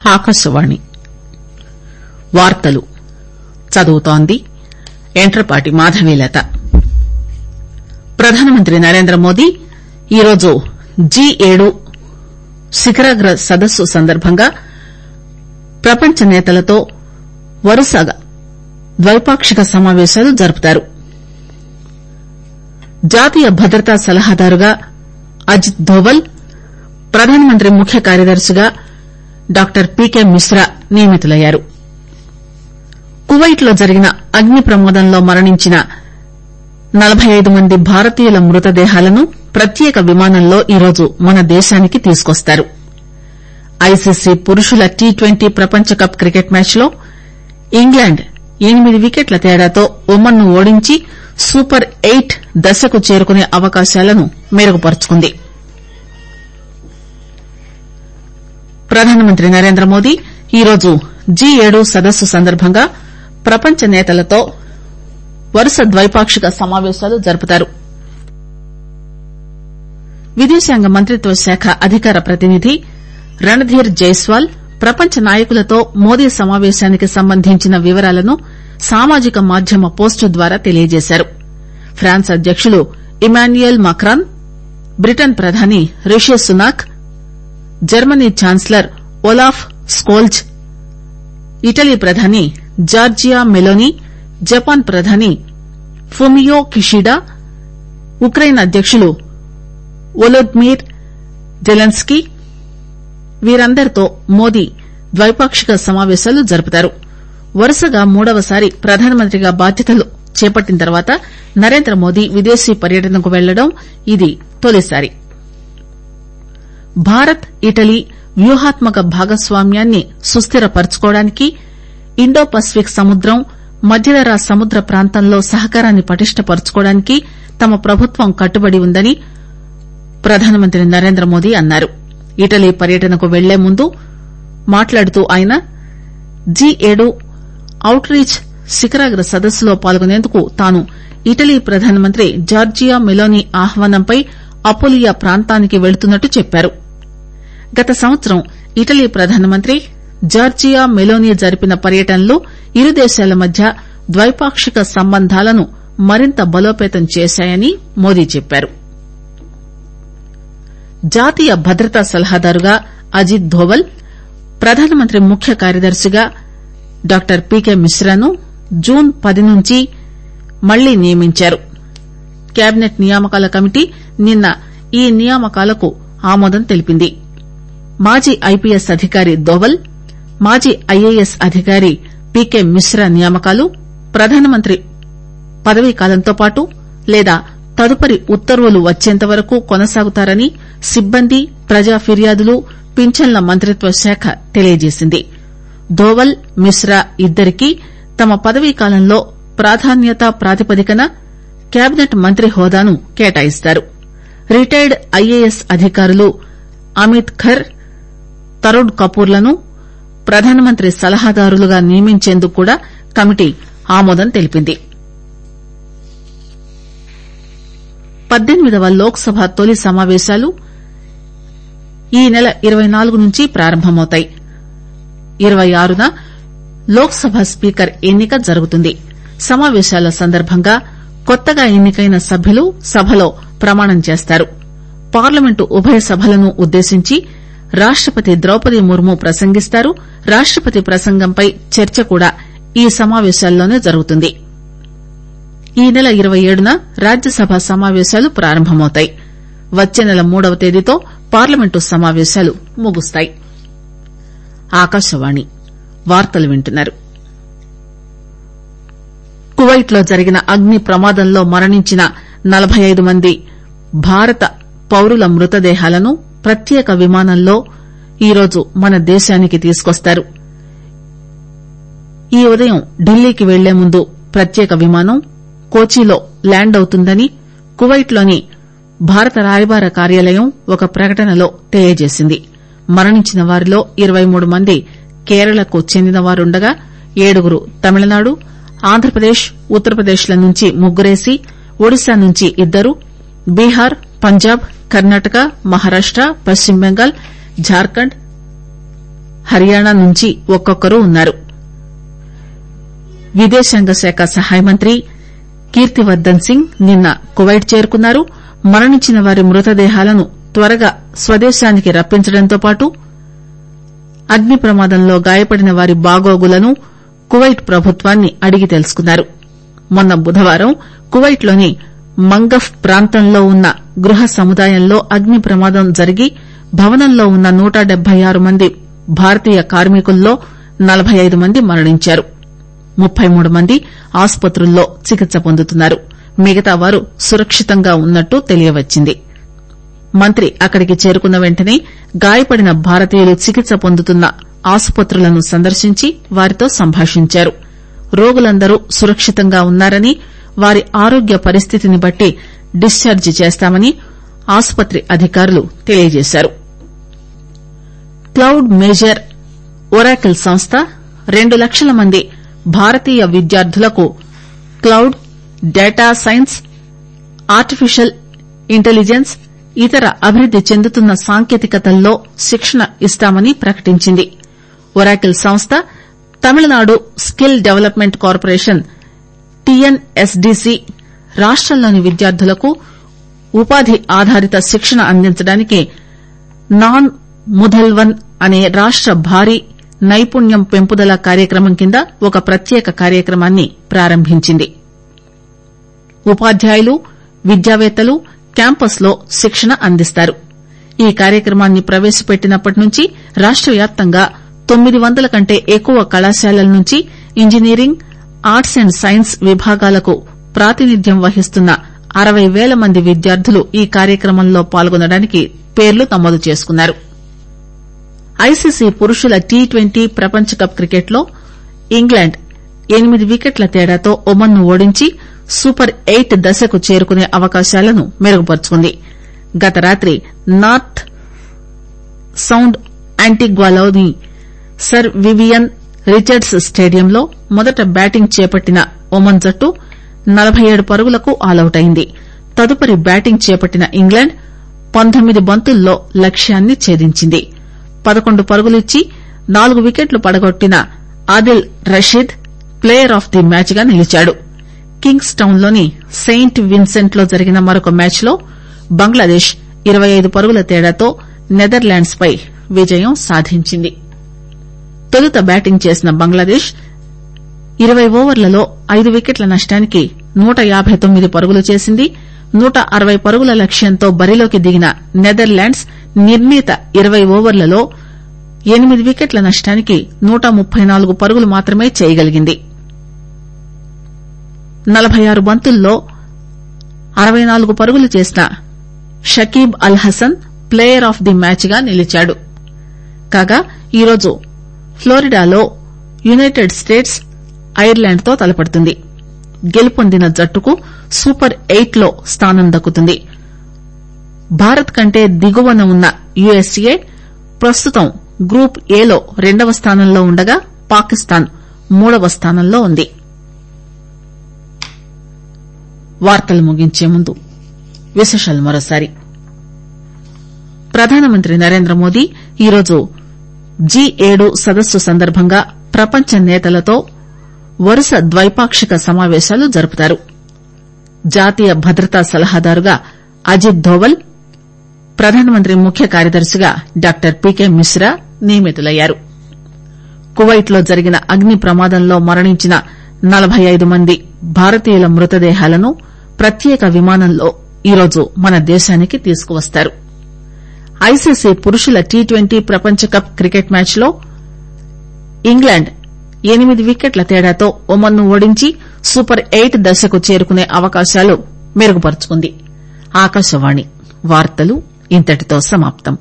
ఆకాశవాణి వార్తలు చదువుతోంది ఎంట్రపాటి మాధవీలత ప్రధానమంత్రి నరేంద్రమోదీ ఈరోజు జి ఏడు శిఖరాగ్ర సదస్సు సందర్భంగా ప్రపంచ నేతలతో వరుసగా ద్వైపాక్షిక సమావేశాలు జరుపుతారు జాతీయ భద్రతా సలహాదారుగా అజిత్ దోవల్ ప్రధానమంత్రి ముఖ్య కార్యదర్శిగా డాక్టర్ పీకే మిశ్రా నియమితులయ్యారు కువైట్ లో జరిగిన అగ్ని ప్రమాదంలో మరణించిన నలబై ఐదు మంది భారతీయుల మృతదేహాలను ప్రత్యేక విమానంలో ఈరోజు మన దేశానికి తీసుకొస్తారు ఐసీసీ పురుషుల టీ ట్వంటీ ప్రపంచ కప్ క్రికెట్ మ్యాచ్ లో ఇంగ్లాండ్ ఎనిమిది వికెట్ల తేడాతో ఒమన్ ను ఓడించి సూపర్ ఎయిట్ దశకు చేరుకునే అవకాశాలను మెరుగుపరుచుకుంది ప్రధానమంత్రి నరేంద్రమోదీ ఈరోజు జి ఏడు సదస్సు సందర్భంగా ప్రపంచ నేతలతో వరుస ద్వైపాక్షిక సమావేశాలు జరుపుతారు విదేశాంగ మంత్రిత్వ శాఖ అధికార ప్రతినిధి రణ్ధీర్ జైస్వాల్ ప్రపంచ నాయకులతో మోదీ సమావేశానికి సంబంధించిన వివరాలను సామాజిక మాధ్యమ పోస్టు ద్వారా తెలియజేశారు ఫ్రాన్స్ అధ్యకులు ఇమాన్యుయల్ మక్రాన్ బ్రిటన్ ప్రధాని Rishi Sunak Germany chancellor Olaf Scholz Italy ప్రధాని జార్జియా మెలోనీ జపాన్ ప్రధాని ఫుమియో కిషిడా ఉక్రెయిన్ అధ్యకులు వొలోదిమిర్ జెలెన్స్కీ వీరందరితో మోదీ ద్వైపాక్షిక సమావేశాలు జరుపుతారు వరుసగా మూడవసారి ప్రధానమంత్రిగా బాధ్యతలు చేపట్టిన తర్వాత నరేంద్రమోదీ విదేశీ పర్యటనకు వెళ్లడం ఇది తొలిసారి భారత్ ఇటలీ వ్యూహాత్మక భాగస్వామ్యాన్ని సుస్దిరపరచుకోవడానికి ఇండో పసిఫిక్ సముద్రం మధ్యధరా సముద్ర ప్రాంతంలో సహకారాన్ని పటిష్టపరచుకోవడానికి తమ ప్రభుత్వం కట్టుబడి ఉందని ప్రధానమంత్రి నరేంద్రమోదీ అన్నారు ఇటలీ పర్యటనకు వెళ్లే ముందు మాట్లాడుతూ ఆయన జి ఏడు అవుట్ రీచ్ శిఖరాగ్ర సదస్సులో పాల్గొనేందుకు తాను ఇటలీ ప్రధానమంత్రి జార్జియా మెలోనీ ఆహ్వానంపై అపులియా ప్రాంతానికి వెళుతున్నట్టు చెప్పారు గత సంవత్సరం ఇటలీ ప్రధానమంత్రి జార్జియా మెలోనీ జరిపిన పర్యటనలు ఇరు దేశాల మధ్య ద్వైపాక్షిక సంబంధాలను మరింత బలోపేతం చేశాయని మోదీ చెప్పారు జాతీయ భద్రతా సలహాదారుగా అజిత్ దోవల్ ప్రధానమంత్రి ముఖ్య కార్యదర్శిగా డాక్టర్ పీకే మిశ్రాను జూన్ పది నుంచి మళ్లీ నియమించారు కేబినెట్ నియామకాల కమిటీ నిన్న ఈ నియామకాలకు ఆమోదం తెలిపింది మాజీ ఐపీఎస్ అధికారి దోవల్ మాజీ ఐఏఎస్ అధికారి పీకే మిశ్రా నియామకాలు ప్రధానమంత్రి పదవీకాలంతో పాటు లేదా తదుపరి ఉత్తర్వులు వచ్చేంతవరకు కొనసాగుతారని సిబ్బంది ప్రజా ఫిర్యాదులు పింఛన్ల మంత్రిత్వ శాఖ తెలియజేసింది దోవల్ మిశ్రా ఇద్దరికీ తమ పదవీకాలంలో ప్రాధాన్యతా ప్రాతిపదికన కేబినెట్ మంత్రి హోదాను కేటాయిస్తారు రిటైర్డ్ ఐఏఎస్ అధికారులు అమిత్ ఖర్ తరుణ్ కపూర్లను ప్రధానమంత్రి సలహాదారులుగా నియమించేందుకు కూడా కమిటీ ఆమోదం తెలిపింది పద్దెనిమిదవ లోక్ సభ తొలి సమావేశాలు ఈ నెల ఇరవై నాలుగు నుంచి ప్రారంభమవుతాయి ఇరవై ఆరున లోక్ సభ స్పీకర్ ఎన్నిక జరుగుతుంది సమావేశాల సందర్భంగా కొత్తగా ఎన్నికైన సభ్యులు సభలో ప్రమాణం చేస్తారు పార్లమెంటు ఉభయ సభలను ఉద్దేశించి రాష్టపతి ద్రౌపది ముర్ము ప్రసంగిస్తారు రాష్టపతి ప్రసంగంపై చర్చ కూడా ఈ సమావేశాల్లోనే జరుగుతుంది ఈ నెల ఇరవై ఏడున రాజ్యసభ సమావేశాలు ప్రారంభమవుతాయి వచ్చే నెల మూడవ తేదీతో పార్లమెంటు సమావేశాలు ముగుస్తాయి ఆకాశవాణి వార్తలు వింటున్నారు కువైట్ లో జరిగిన అగ్ని ప్రమాదంలో మరణించిన నలబై ఐదు మంది భారత పౌరుల మృతదేహాలను ప్రత్యేక విమానంలో ఈరోజు మన దేశానికి తీసుకొస్తారు ఈ ఉదయం ఢిల్లీకి వెళ్లే ముందు ప్రత్యేక విమానం కోచీలో ల్యాండ్ అవుతుందని కువైట్ లోని భారత రాయబార కార్యాలయం ఒక ప్రకటనలో తెలియజేసింది మరణించిన వారిలో ఇరవై మూడు మంది కేరళకు చెందినవారుండగా ఏడుగురు తమిళనాడు ఆంధ్రప్రదేశ్ ఉత్తరప్రదేశ్ ల నుంచి ముగ్గురేసి ఒడిశా నుంచి ఇద్దరు బీహార్ పంజాబ్ కర్ణాటక మహారాష్ట పశ్చిమ బెంగాల్ జార్ఖండ్ హర్యానా నుంచి ఒక్కొక్కరు ఉన్నారు విదేశాంగ శాఖ సహాయ మంత్రి కీర్తివర్దన్ సింగ్ నిన్న కువైట్ చేరుకున్నారు మరణించిన వారి మృతదేహాలను త్వరగా స్వదేశానికి రప్పించడంతో పాటు అగ్ని ప్రమాదంలో గాయపడిన వారి బాగోగులను కువైట్ ప్రభుత్వాన్ని అడిగి తెలుసుకున్నారు మొన్న బుధవారం కువైట్ లోని మంగఫ్ ప్రాంతంలో ఉన్న గృహ సముదాయంలో అగ్ని ప్రమాదం జరిగి భవనంలో ఉన్న నూట డెబ్బై ఆరు మంది భారతీయ కార్మికుల్లో నలబై ఐదు మంది మరణించారు ముప్పై మూడు మంది ఆసుపత్రుల్లో చికిత్స పొందుతున్నారు మిగతా వారు సురక్షితంగా ఉన్నట్టు తెలియవచ్చింది మంత్రి అక్కడికి చేరుకున్న వెంటనే గాయపడిన భారతీయులు చికిత్స పొందుతున్న ఆసుపత్రులను సందర్శించి వారితో సంభాషించారు రోగులందరూ సురక్షితంగా ఉన్నారని వారి ఆరోగ్య పరిస్థితిని బట్టి డిశ్చార్జి చేస్తామని ఆసుపత్రి అధికారులు తెలియజేశారు క్లౌడ్ మేజర్ ఒరాకిల్ సంస్థ రెండు లక్షల మంది భారతీయ విద్యార్థులకు cloud data science artificial intelligence ఇతర అభివృద్ది చెందుతున్న సాంకేతికతల్లో శిక్షణ ఇస్తామని ప్రకటించింది ఒరాకిల్ సంస్థ Tamil Nadu skill development corporation TNSDC రాష్టంలోని విద్యార్థులకు ఉపాధి ఆధారిత శిక్షణ అందించడానికి నాన్ ముధల్వన్ అనే రాష్ట భారీ నైపుణ్యం పెంపుదల కార్యక్రమం కింద ఒక ప్రత్యేక కార్యక్రమాన్ని ప్రారంభించింది ఉపాధ్యాయులు విద్యావేత్తలు క్యాంపస్ లో శిక్షణ అందిస్తారు ఈ కార్యక్రమాన్ని ప్రవేశపెట్టినప్పటి నుంచి రాష్ట వ్యాప్తంగా తొమ్మిది వందల కంటే ఎక్కువ కళాశాలల నుంచి ఇంజనీరింగ్ ఆర్ట్స్ అండ్ సైన్స్ విభాగాలకు ప్రాతినిధ్యం వహిస్తున్న అరవై పేల మంది విద్యార్థులు ఈ కార్యక్రమంలో పాల్గొనడానికి పేర్లు నమోదు చేసుకున్నారు ఐసీసీ పురుషుల టీ ట్వంటీ ప్రపంచ కప్ క్రికెట్ లో ఇంగ్లాండ్ ఎనిమిది వికెట్ల తేడాతో ఒమన్ ను ఓడించి సూపర్ ఎయిట్ దశకు చేరుకునే అవకాశాలను మెరుగుపరుచుకుంది గత రాత్రి నార్త్ సౌండ్ యాంటిగ్వాలోని సర్ వివియన్ రిచర్డ్స్ స్టేడియంలో మొదట బ్యాటింగ్ చేపట్టిన ఒమన్ జట్టు నలబై ఏడు పరుగులకు ఆలౌట్ అయింది తదుపరి బ్యాటింగ్ చేపట్టిన ఇంగ్లాండ్ పంతొమ్మిది బంతుల్లో లక్ష్యాన్ని ఛేదించింది పదకొండు పరుగులిచ్చి నాలుగు వికెట్లు పడగొట్టిన Adil Rashid player of the match గా నిలిచాడు కింగ్స్ టౌన్ లోని సెయింట్ విన్సెంట్ లో జరిగిన మరొక మ్యాచ్ లో బంగ్లాదేశ్ ఇరవై ఐదు పరుగుల తేడాతో నెదర్లాండ్స్ పై విజయం సాధించింది తొలుత బ్యాటింగ్ చేసిన బంగ్లాదేశ్ ఇరవై ఓవర్లలో ఐదు వికెట్ల నష్టానికి నూట యాబై తొమ్మిది పరుగులు చేసింది నూట అరవై పరుగుల లక్ష్యంతో బరిలోకి దిగిన నెదర్లాండ్స్ నిర్ణీత ఇరవై ఓవర్లలో ఎనిమిది వికెట్ల నష్టానికి నూట ముప్పై నాలుగు పరుగులు మాత్రమే చేయగలిగింది నలబై ఆరు బంతుల్లో అరవై నాలుగు పరుగులు చేసిన Shakib Al Hasan player of the match గా నిలిచాడు కాగా ఈరోజు ఫ్లోరిడాలో యునైటెడ్ స్టేట్స్ ఐర్లాండ్ తో తలపడుతుంది గెలుపొందిన జట్టుకు సూపర్ ఎయిట్ లో స్థానం దక్కుతుంది భారత్ కంటే దిగువన ఉన్న యుఎస్ఏ ప్రస్తుతం గ్రూప్ ఏ లో రెండవ స్థానంలో ఉండగా పాకిస్తాన్ మూడవ స్థానంలో ఉంది వార్తలు ముగించే ముందు విశేషాలు మరోసారి ప్రధానమంత్రి నరేంద్ర మోదీ ఈరోజు జీ ఏడు సదస్సు సందర్భంగా ప్రపంచ నేతలతో వరుస ద్వైపాక్షిక సమావేశాలు జరుపుతారు జాతీయ భద్రతా సలహాదారుగా అజిత్ దోవల్ ప్రధానమంత్రి ముఖ్య కార్యదర్శిగా డాక్టర్ పీకే మిశ్రా నియమితులయ్యారు కువైట్ లో జరిగిన అగ్ని ప్రమాదంలో మరణించిన నలబై ఐదు మంది భారతీయుల మృతదేహాలను ప్రత్యేక విమానంలో ఈరోజు మన దేశానికి తీసుకువస్తారు ఐసీసీ పురుషుల టీ ట్వంటీ ప్రపంచ కప్ క్రికెట్ మ్యాచ్ లో ఇంగ్లాండ్ ఎనిమిది వికెట్ల తేడాతో ఒమన్ ను ఓడించి సూపర్ ఎయిట్ దశకు చేరుకునే అవకాశాలు మెరుగుపరుచుకుంది ఆకాశవాణి వార్తలు ఇంతటితో సమాప్తం